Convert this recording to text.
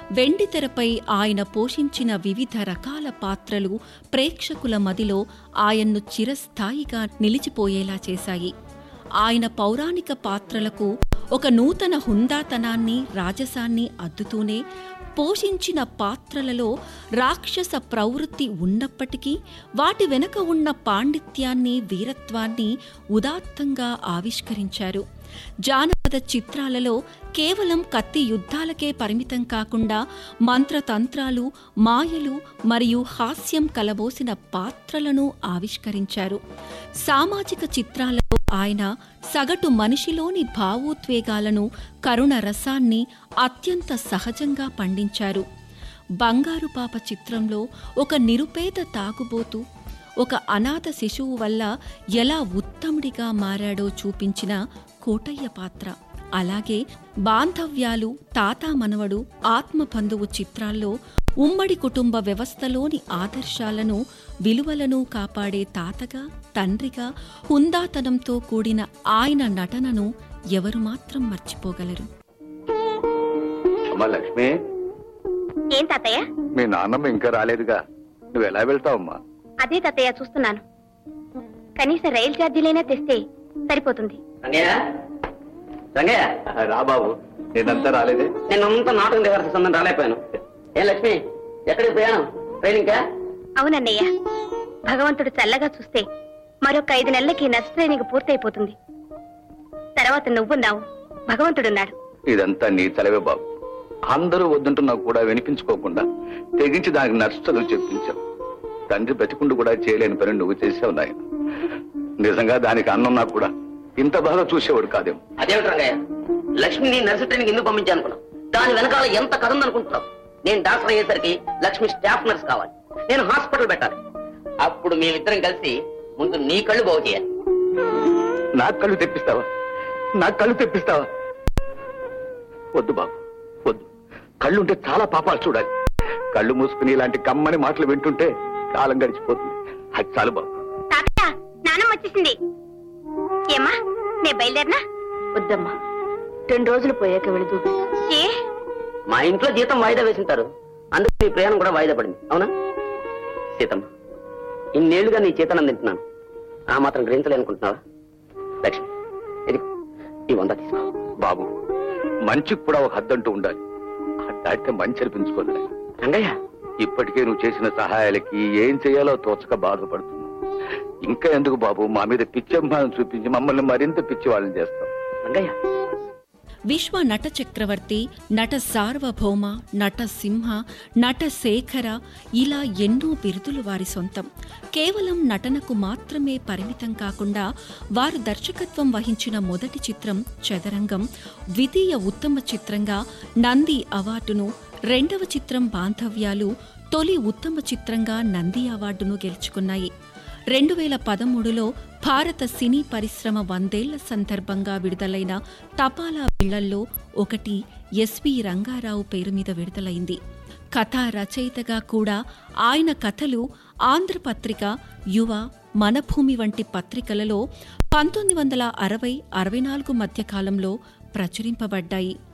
వెండితెరపై ఆయన పోషించిన వివిధ రకాల పాత్రలు ప్రేక్షకుల మదిలో ఆయన్ను చిరస్థాయిగా నిలిచిపోయేలా చేశాయి ఆయన పౌరాణిక పాత్రలకు ఒక నూతన హుందాతనాన్ని రాజసాన్ని అద్దుతూనే పోషించిన పాత్రలలో రాక్షస ప్రవృత్తి ఉన్నప్పటికీ వాటి వెనుక ఉన్న పాండిత్యాన్ని వీరత్వాన్ని ఉదాత్తంగా ఆవిష్కరించారు జానపద చిత్రాలలో కేవలం కత్తి యుద్ధాలకే పరిమితం కాకుండా మంత్రతంత్రాలు మాయలు మరియు హాస్యం కలబోసిన పాత్రలను ఆవిష్కరించారు సామాజిక చిత్రాలలో ఆయన సగటు మనిషిలోని భావోద్వేగాలను కరుణ రసాన్ని అత్యంత సహజంగా పండించారు బంగారు పాప చిత్రంలో ఒక నిరుపేద తాగుబోతు ఒక అనాథ శిశువు వల్ల ఎలా ఉత్తముడిగా మారాడో చూపించిన కోటయ్య పాత్ర అలాగే బాంధవ్యాలు తాత మనవడు ఆత్మబంధువు చిత్రాల్లో ఉమ్మడి కుటుంబ వ్యవస్థలోని ఆదర్శాలను విలువలను కాపాడే తాతగా తండ్రిగా హుందాతనంతో కూడిన ఆయన నటనను ఎవరు మాత్రం మర్చిపోగలరు అమ్మా లక్ష్మి ఏం తాతయ్య మీ నాన్నమ్మ ఇంకా రాలేదుగా నువ్వు ఎలా వెళ్తావమ్మా అదే తాతయ్య చూస్తున్నాను కనీసం రైలు ఛార్జీలైనా తెస్తే సరిపోతుంది రంగయ్య రంగయ్య రా బాబు నేనంతా రాలేదే నేను అంతా నాటకం రిహార్సల్స్ ఉందని రాలేకపోయాను ఏ లక్ష్మి ఎక్కడికి ప్రయాణం ట్రైన్ ఇంకా అవునన్నయ్య భగవంతుడు చల్లగా చూస్తే మరొక ఐదు నెలలకి నర్స్ ట్రైనింగ్ పూర్తయిపోతుంది తర్వాత నువ్వున్నావు భగవంతుడున్నాడు ఇదంతా నీ తలవే బాబు అందరూ వద్దంటున్నా కూడా వినిపించుకోకుండా తెగించి దానికి నర్సు చదువు చెప్పించావు తండ్రి బతికుండు కూడా చేయలేని పని నువ్వు చేసావు నాయన నిజంగా దానికి అన్నున్నా కూడా ఇంత బాగా చూసేవాడు కాదేమో అదేమిటి రంగయ్య లక్ష్మిని నర్సు ట్రైనింగ్ ఎందుకు పంపించాను అనుకున్నావు దాని వెనకాల ఎంత కథ ఉందనుకుంటున్నావు నేను డాక్టర్ అయ్యేసరికి లక్ష్మి స్టాఫ్ నర్స్ కావాలి నేను హాస్పిటల్ పెట్టాలి అప్పుడు మేమిద్దరం కలిసి ముందు నీ కళ్ళు బాగు చేయాలి నా కళ్ళు తెప్పిస్తావా నా కళ్ళు తెప్పిస్తావా వద్దు బాబు వద్దు కళ్ళు ఉంటే చాలా పాపాలు చూడాలి కళ్ళు మూసుకుని ఇలాంటి కమ్మని మాటలు వింటుంటే కాలం గడిచిపోతుంది అది చాలు బాబు తాతయ్య నానమ్మ వచ్చేసింది ఏమ్మా నే బయలుదేరినా వద్దమ్మా రెండు రోజులు పోయాక వెళుదు ఏ మా ఇంట్లో జీతం వాయిదా వేసింటారు అందుకు నీ ప్రయాణం కూడా వాయిదా పడింది అవునా సీతమ్మ ఇన్నేళ్లుగా నీ చేతనం తింటున్నాను ఆ మాత్రం గ్రహించలేనుకుంటున్నావా లక్ష్మి ఇది ఈ వంద తీసుకో బాబు మంచికి కూడా ఒక హద్దంటూ ఉండాలి ఆ దాటితే మంచి అనిపించుకోలే రంగయ్య ఇప్పటికే నువ్వు చేసిన సహాయాలకి ఏం చేయాలో తోచక బాధపడుతున్నావు ఇంకా ఎందుకు బాబు మా మీద పిచ్చి అభిమానం చూపించి మమ్మల్ని మరింత పిచ్చి వాళ్ళని చేస్తాం రంగయ్య విశ్వ నట చక్రవర్తి నట సార్వభౌమ నట సింహ నట శేఖర ఇలా ఎన్నో బిరుదులు వారి సొంతం కేవలం నటనకు మాత్రమే పరిమితం కాకుండా వారు దర్శకత్వం వహించిన మొదటి చిత్రం చదరంగం ద్వితీయ ఉత్తమ చిత్రంగా నంది అవార్డును రెండవ చిత్రం బాంధవ్యాలు తొలి ఉత్తమ చిత్రంగా నంది అవార్డును గెలుచుకున్నాయి రెండు వేల పదమూడులో భారత సినీ పరిశ్రమ వందేళ్ల సందర్భంగా విడుదలైన తపాలా బిళ్లల్లో ఒకటి ఎస్వి రంగారావు పేరు మీద విడుదలైంది కథా రచయితగా కూడా ఆయన కథలు ఆంధ్రపత్రిక యువ మనభూమి వంటి పత్రికలలో పంతొమ్మిది వందల అరవై అరవై నాలుగు మధ్య కాలంలో ప్రచురింపబడ్డాయి